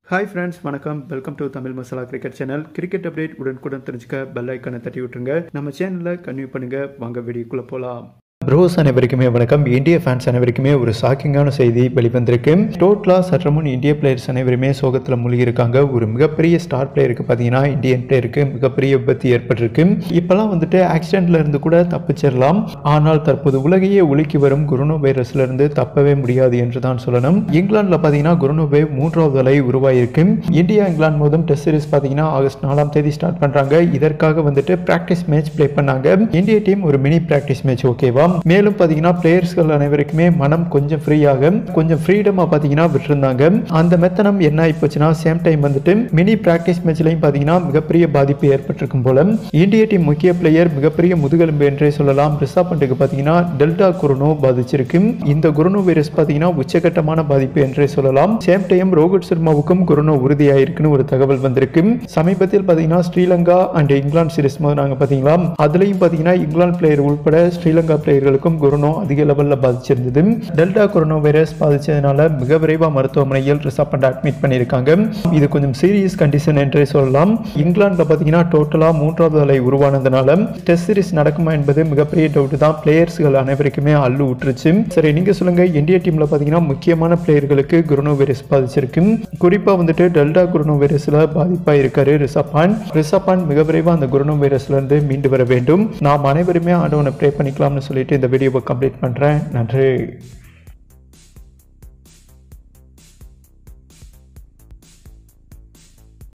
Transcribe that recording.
hi friends வணக்கம் welcome to Tamil Masala cricket channel cricket update உடனுக்குடன் தெரிஞ்சுக்க பெல் ஐக்கனை தட்டி விட்டுருங்க நம்ம சேனலில் கன்வியூ பண்ணுங்க வாங்க வீடியோக்குள்ளே போகலாம் ப்ரோஸ் அனைவருக்குமே வணக்கம் இந்திய ஃபேன்ஸ் அனைவருக்குமே ஒரு ஷாக்கிங்கான செய்தி வெளிவந்திருக்கு டோட்டலாக சற்று முன் இந்திய பிளேயர்ஸ் அனைவருமே சோகத்தில் மூழ்கியிருக்காங்க ஒரு மிகப்பெரிய ஸ்டார் பிளேயருக்கு பார்த்தீங்கன்னா இந்தியன் பிளேயருக்கு மிகப்பெரிய விபத்து ஏற்பட்டிருக்கு இப்போல்லாம் வந்துட்டு ஆக்சிடென்ட்ல இருந்து கூட தப்பிச்சிடலாம் ஆனால் தற்போது உலகையே உலுக்கி வரும் கொரோனா வைரஸ்ல இருந்து தப்பவே முடியாது என்று தான் சொல்லணும் இங்கிலாந்துல பார்த்தீங்கன்னா கொரோனா வேவ் மூன்றாவது அலை உருவாயிருக்கு இந்தியா இங்கிலாந்து மோதும் டெஸ்ட் சீரிஸ் பார்த்தீங்கன்னா ஆகஸ்ட் நாலாம் தேதி ஸ்டார்ட் பண்றாங்க இதற்காக வந்துட்டு பிராக்டிஸ் மேட்ச் ப்ளே பண்ணாங்க இந்திய டீம் ஒரு மினி பிராக்டிஸ் மேட்ச் ஓகேவா மேலும் பார்த்தீங்கன்னா பிளேயர்ஸ்கள் அனைவருக்குமே மனம் கொஞ்சம் ஃப்ரீயாக கொஞ்சம் ஃப்ரீடமாக பார்த்தீங்கன்னா விட்டுருந்தாங்க அந்த மெத்தனம் என்ன ஆயிப்போச்சுன்னா சேம் டைம் வந்துட்டு மினி பிராக்டிஸ் மேட்ச்லையும் பார்த்தீங்கன்னா மிகப்பெரிய பாதிப்பு ஏற்பட்டிருக்கும் போல இந்திய டீம் முக்கிய பிளேயர் மிகப்பெரிய முதுகெலும்பு என்றே சொல்லலாம் ரிஷப் பண்ட்டுக்கு பார்த்தீங்கன்னா டெல்டா கொரோனோ பாதிச்சிருக்கு இந்த கொரோனோ வைரஸ் பார்த்தீங்கன்னா உச்சகட்டமான பாதிப்பு என்றே சொல்லலாம் சேம் டைம் ரோஹித் சர்மாவுக்கும் கொரோனா உறுதியாயிருக்குன்னு ஒரு தகவல் வந்திருக்கு சமீபத்தில் பார்த்தீங்கன்னா ஸ்ரீலங்கா அண்ட் இங்கிலாந்து சீரிஸ் நாங்கள் பார்த்தீங்களா அதுலேயும் பார்த்தீங்கன்னா இங்கிலாந்து பிளேயர் உட்பட ஸ்ரீலங்கா பிளேயர்களுக்கும் கொரோனா அதிக லெவலில் பாதிச்சிருந்தது டெல்டா கொரோனா வைரஸ் பாதிச்சதுனால மிக விரைவாக மருத்துவமனையில் ரிசப் பண்ண அட்மிட் பண்ணியிருக்காங்க இது கொஞ்சம் சீரியஸ் கண்டிஷன் என்றே சொல்லலாம் இங்கிலாந்துல பார்த்தீங்கன்னா டோட்டலாக மூன்றாவது அலை உருவானதுனால டெஸ்ட் சீரிஸ் நடக்குமா என்பது மிகப்பெரிய டவுட் தான் பிளேயர்ஸ்கள் அனைவருக்குமே அள்ளு விட்டுருச்சு சரி நீங்க சொல்லுங்க இந்திய டீம்ல பார்த்தீங்கன்னா முக்கியமான பிளேயர்களுக்கு கொரோனா வைரஸ் பாதிச்சிருக்கு குறிப்பாக வந்துட்டு டெல்டா கொரோனா வைரஸ்ல பாதிப்பாக இருக்காரு ரிஷப் பாண்ட் ரிஷப் பாண்ட் மிக விரைவாக அந்த கொரோனா வைரஸ்ல இருந்து மீண்டு வர வேண்டும் நாம் அனைவருமே ஆண்டவனை ப்ரே பண்ணிக்கலாம்னு சொல்லிட்டு இந்த வீடியோவை கம்ப்ளீட் பண்றேன் நன்றி